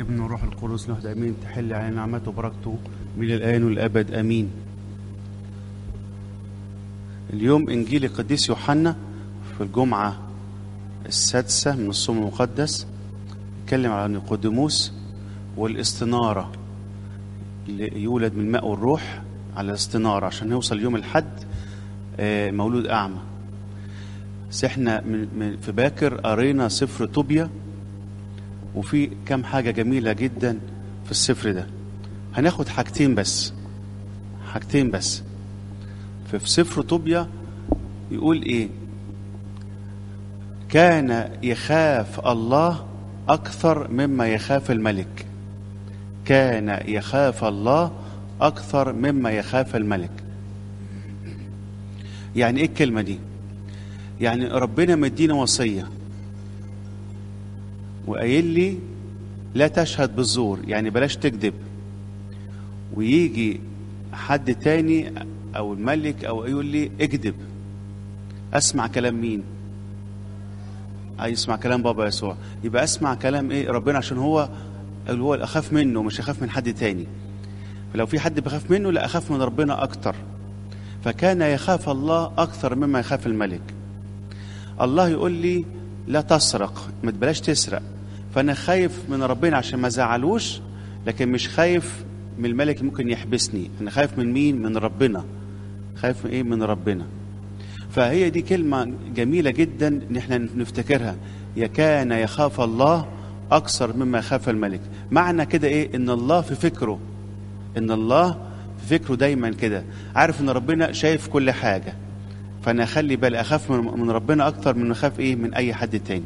والابن والروح القدس نهد امين تحل علينا نعمته وبركته من الان والابد امين اليوم انجيل القديس يوحنا في الجمعه السادسه من الصوم المقدس يتكلم على نيقوديموس والاستناره اللي يولد من الماء والروح على الاستناره عشان يوصل يوم الحد آه، مولود اعمى بس احنا من من في باكر قرينا سفر طوبيا وفي كام حاجة جميلة جدا في السفر ده هناخد حاجتين بس حاجتين بس ففي سفر طوبيا يقول ايه كان يخاف الله أكثر مما يخاف الملك كان يخاف الله أكثر مما يخاف الملك يعني ايه الكلمة دي يعني ربنا مدينا وصية وقايل لي لا تشهد بالزور يعني بلاش تكذب ويجي حد تاني او الملك او يقول لي اكذب اسمع كلام مين عايز اسمع كلام بابا يسوع يبقى اسمع كلام ايه ربنا عشان هو اللي هو اخاف منه مش اخاف من حد تاني فلو في حد بخاف منه لا اخاف من ربنا اكتر فكان يخاف الله اكثر مما يخاف الملك الله يقول لي لا تسرق ما تبلاش تسرق فانا خايف من ربنا عشان ما زعلوش لكن مش خايف من الملك اللي ممكن يحبسني انا خايف من مين من ربنا خايف من ايه من ربنا فهي دي كلمة جميلة جدا ان احنا نفتكرها يا كان يخاف الله اكثر مما يخاف الملك معنى كده ايه ان الله في فكره ان الله في فكره دايما كده عارف ان ربنا شايف كل حاجة فانا اخلي بالي اخاف من من ربنا اكتر من اخاف ايه من اي حد تاني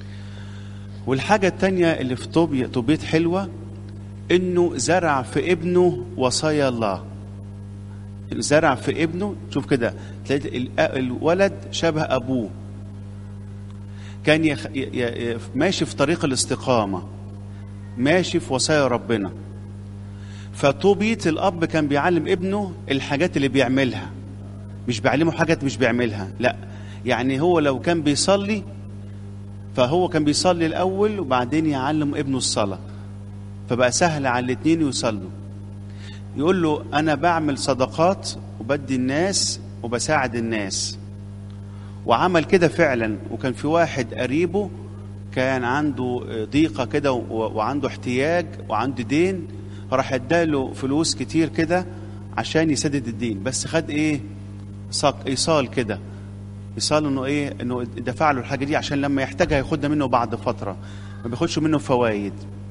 والحاجة التانية اللي في طوبية طوبيت حلوة انه زرع في ابنه وصايا الله زرع في ابنه شوف كده تلاقي ال- الولد شبه ابوه كان يخ... ي... ي... ماشي في طريق الاستقامة ماشي في وصايا ربنا فطوبيت الاب كان بيعلم ابنه الحاجات اللي بيعملها مش بيعلمه حاجات مش بيعملها لا يعني هو لو كان بيصلي فهو كان بيصلي الاول وبعدين يعلم ابنه الصلاه فبقى سهل على الاثنين يصلوا يقول له انا بعمل صدقات وبدي الناس وبساعد الناس وعمل كده فعلا وكان في واحد قريبه كان عنده ضيقه كده و- وعنده احتياج وعنده دين راح اداله فلوس كتير كده عشان يسدد الدين بس خد ايه صق ايصال كده ايصال انه ايه انه دفع له الحاجه دي عشان لما يحتاجها ياخدها منه بعد فتره ما بياخدش منه فوائد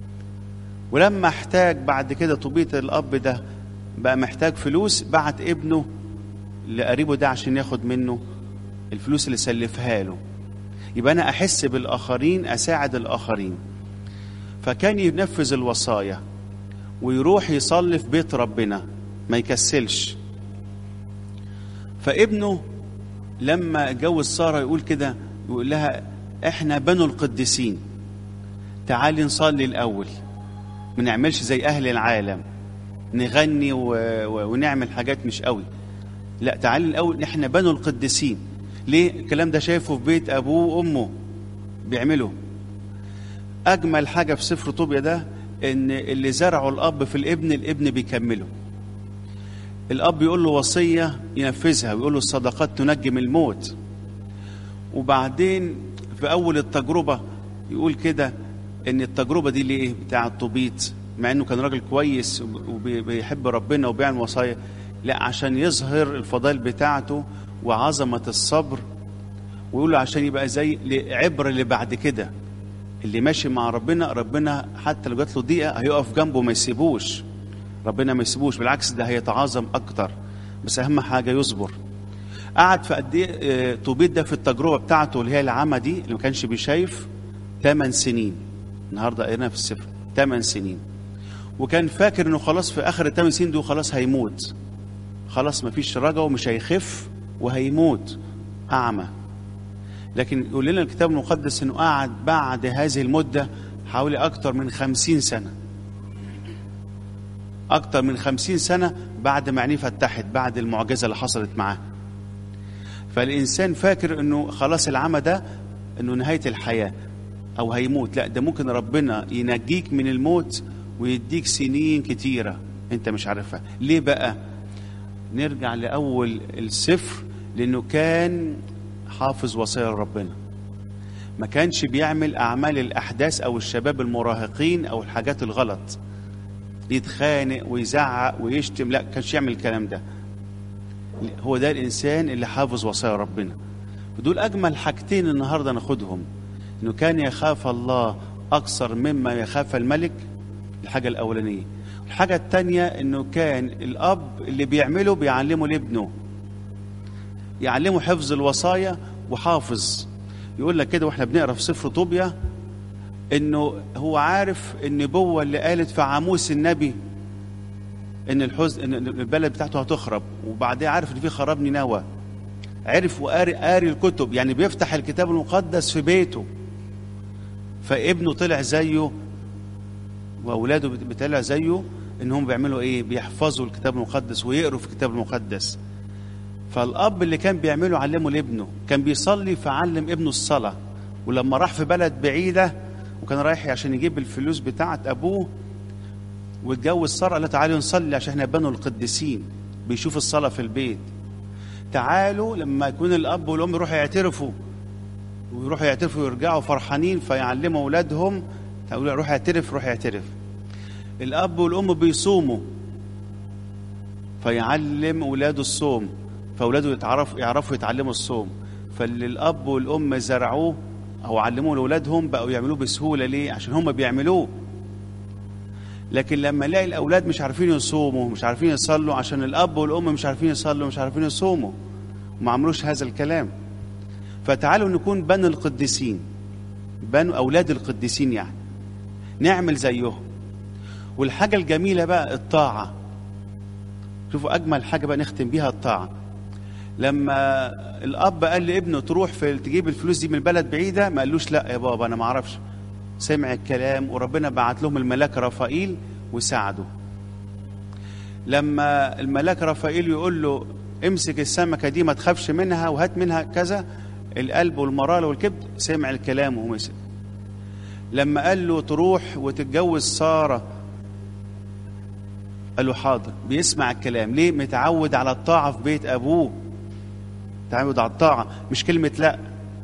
ولما احتاج بعد كده طوبيت الاب ده بقى محتاج فلوس بعت ابنه لقريبه ده عشان ياخد منه الفلوس اللي سلفها له يبقى انا احس بالاخرين اساعد الاخرين فكان ينفذ الوصايا ويروح يصلي في بيت ربنا ما يكسلش فابنه لما اتجوز ساره يقول كده يقول لها احنا بنو القديسين تعالي نصلي الاول ما نعملش زي اهل العالم نغني و... و... ونعمل حاجات مش قوي لا تعالي الاول احنا بنو القديسين ليه الكلام ده شايفه في بيت ابوه وامه بيعمله اجمل حاجه في سفر طوبيا ده ان اللي زرعه الاب في الابن الابن بيكمله الاب يقول له وصيه ينفذها ويقول له الصدقات تنجي من الموت وبعدين في اول التجربه يقول كده ان التجربه دي ليه بتاع الطبيط مع انه كان راجل كويس وبيحب ربنا وبيعمل وصايا لا عشان يظهر الفضائل بتاعته وعظمه الصبر ويقول له عشان يبقى زي عبره اللي بعد كده اللي ماشي مع ربنا ربنا حتى لو جات له ضيقه هيقف جنبه ما يسيبوش ربنا ما يسيبوش بالعكس ده هيتعاظم اكتر بس اهم حاجه يصبر قعد في قد ايه آه، طوبيت ده في التجربه بتاعته اللي هي العمى دي اللي ما كانش بيشايف 8 سنين النهارده قرينا في السفر 8 سنين وكان فاكر انه خلاص في اخر الثمان سنين دول خلاص هيموت خلاص ما فيش رجا ومش هيخف وهيموت اعمى لكن يقول لنا الكتاب المقدس انه قعد بعد هذه المده حوالي اكتر من خمسين سنه اكتر من خمسين سنه بعد ما عينيه فتحت بعد المعجزه اللي حصلت معاه فالانسان فاكر انه خلاص العمى ده انه نهايه الحياه او هيموت لا ده ممكن ربنا ينجيك من الموت ويديك سنين كتيره انت مش عارفها ليه بقى نرجع لاول السفر لانه كان حافظ وصايا ربنا ما كانش بيعمل اعمال الاحداث او الشباب المراهقين او الحاجات الغلط يتخانق ويزعق ويشتم لا كانش يعمل الكلام ده هو ده الانسان اللي حافظ وصايا ربنا ودول اجمل حاجتين النهارده ناخدهم انه كان يخاف الله اكثر مما يخاف الملك الحاجه الاولانيه الحاجه الثانيه انه كان الاب اللي بيعمله بيعلمه لابنه يعلمه حفظ الوصايا وحافظ يقول لك كده واحنا بنقرا في سفر طوبيا انه هو عارف النبوه اللي قالت في عاموس النبي ان الحزن ان البلد بتاعته هتخرب وبعدين عارف ان في خراب نينوى عرف وقاري قاري الكتب يعني بيفتح الكتاب المقدس في بيته فابنه طلع زيه واولاده بيطلع زيه انهم بيعملوا ايه بيحفظوا الكتاب المقدس ويقروا في الكتاب المقدس فالاب اللي كان بيعمله علمه لابنه كان بيصلي فعلم ابنه الصلاه ولما راح في بلد بعيده وكان رايح عشان يجيب الفلوس بتاعه ابوه واتجوز ساره قال له تعالوا نصلي عشان احنا بنو القديسين بيشوف الصلاه في البيت تعالوا لما يكون الاب والام يروحوا يعترفوا ويروحوا يعترفوا ويرجعوا فرحانين فيعلموا اولادهم تقول روح اعترف روح اعترف الاب والام بيصوموا فيعلم اولاده الصوم فاولاده يتعرفوا يعرفوا يتعلموا الصوم فاللي الاب والام زرعوه او علموه لاولادهم بقوا يعملوه بسهوله ليه عشان هم بيعملوه لكن لما نلاقي الاولاد مش عارفين يصوموا مش عارفين يصلوا عشان الاب والام مش عارفين يصلوا مش عارفين يصوموا وما عملوش هذا الكلام فتعالوا نكون بنو القديسين بنو اولاد القديسين يعني نعمل زيهم والحاجه الجميله بقى الطاعه شوفوا اجمل حاجه بقى نختم بيها الطاعه لما الاب قال لابنه تروح في تجيب الفلوس دي من البلد بعيده ما قالوش لا يا بابا انا ما اعرفش سمع الكلام وربنا بعت لهم الملاك رافائيل وساعده لما الملاك رافائيل يقول له امسك السمكة دي ما تخافش منها وهات منها كذا القلب والمرارة والكبد سمع الكلام ومسك لما قال له تروح وتتجوز سارة قال له حاضر بيسمع الكلام ليه متعود على الطاعة في بيت أبوه متعود على الطاعة مش كلمة لا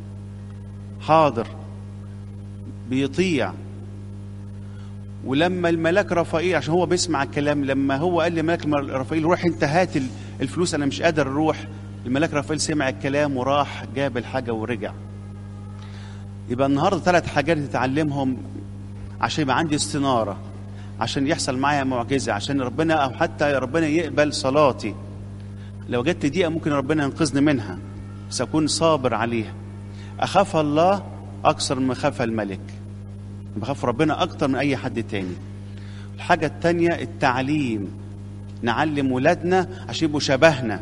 حاضر بيطيع ولما الملاك رفائيل عشان هو بيسمع الكلام لما هو قال لملاك رفائيل روح انت هات الفلوس انا مش قادر اروح الملاك رفائيل سمع الكلام وراح جاب الحاجه ورجع يبقى النهارده ثلاث حاجات تتعلمهم عشان يبقى عندي استناره عشان يحصل معايا معجزه عشان ربنا او حتى ربنا يقبل صلاتي لو جت دقيقه ممكن ربنا ينقذني منها سأكون صابر عليها اخاف الله اكثر من خاف الملك بخاف ربنا اكتر من اي حد تاني الحاجه التانية التعليم نعلم ولادنا عشان يبقوا شبهنا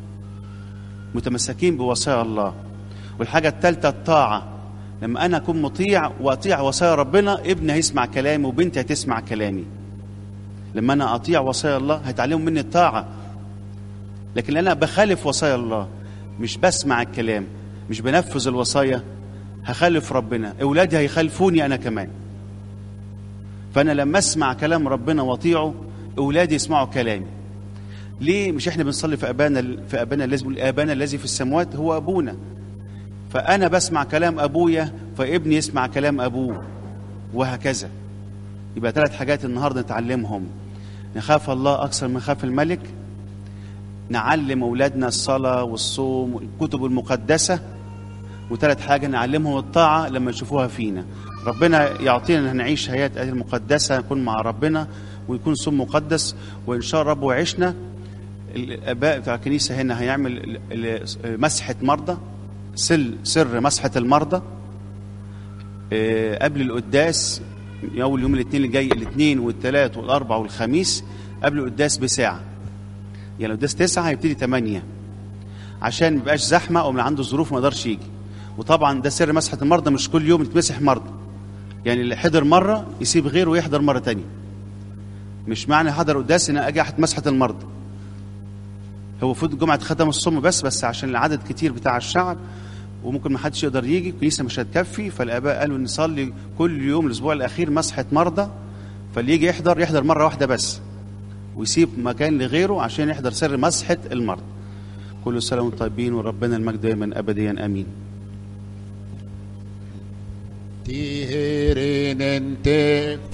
متمسكين بوصايا الله والحاجه الثالثه الطاعه لما انا اكون مطيع واطيع وصايا ربنا ابني هيسمع كلامي وبنتي هتسمع كلامي لما انا اطيع وصايا الله هيتعلموا مني الطاعه لكن انا بخالف وصايا الله مش بسمع الكلام مش بنفذ الوصايا هخالف ربنا اولادي هيخالفوني انا كمان فانا لما اسمع كلام ربنا واطيعه اولادي يسمعوا كلامي ليه مش احنا بنصلي في ابانا في ابانا الذي ابانا الذي في السماوات هو ابونا فانا بسمع كلام ابويا فابني يسمع كلام ابوه وهكذا يبقى ثلاث حاجات النهارده نتعلمهم نخاف الله اكثر من خاف الملك نعلم اولادنا الصلاه والصوم والكتب المقدسه وثالث حاجه نعلمهم الطاعه لما يشوفوها فينا ربنا يعطينا ان نعيش حياه المقدسه نكون مع ربنا ويكون صوم مقدس وان شاء الله رب وعشنا الاباء بتاع الكنيسه هنا هيعمل مسحه مرضى سل سر مسحه المرضى قبل القداس يوم اليوم الاثنين اللي جاي الاثنين والثلاث والاربع والخميس قبل القداس بساعه يعني القداس تسعة هيبتدي ثمانية عشان ما يبقاش زحمه او من عنده ظروف ما يقدرش يجي وطبعا ده سر مسحه المرضى مش كل يوم يتمسح مرضى يعني اللي حضر مره يسيب غيره ويحضر مره تانية مش معنى حضر قداس ان اجي احد مسحه المرضى هو المفروض جمعه ختم الصوم بس بس عشان العدد كتير بتاع الشعب وممكن ما حدش يقدر يجي الكنيسه مش هتكفي فالاباء قالوا نصلي كل يوم الاسبوع الاخير مسحه مرضى فاللي يجي يحضر يحضر مره واحده بس ويسيب مكان لغيره عشان يحضر سر مسحه المرضى كل سنه وانتم طيبين وربنا المجد دائما ابديا امين Tiherinen te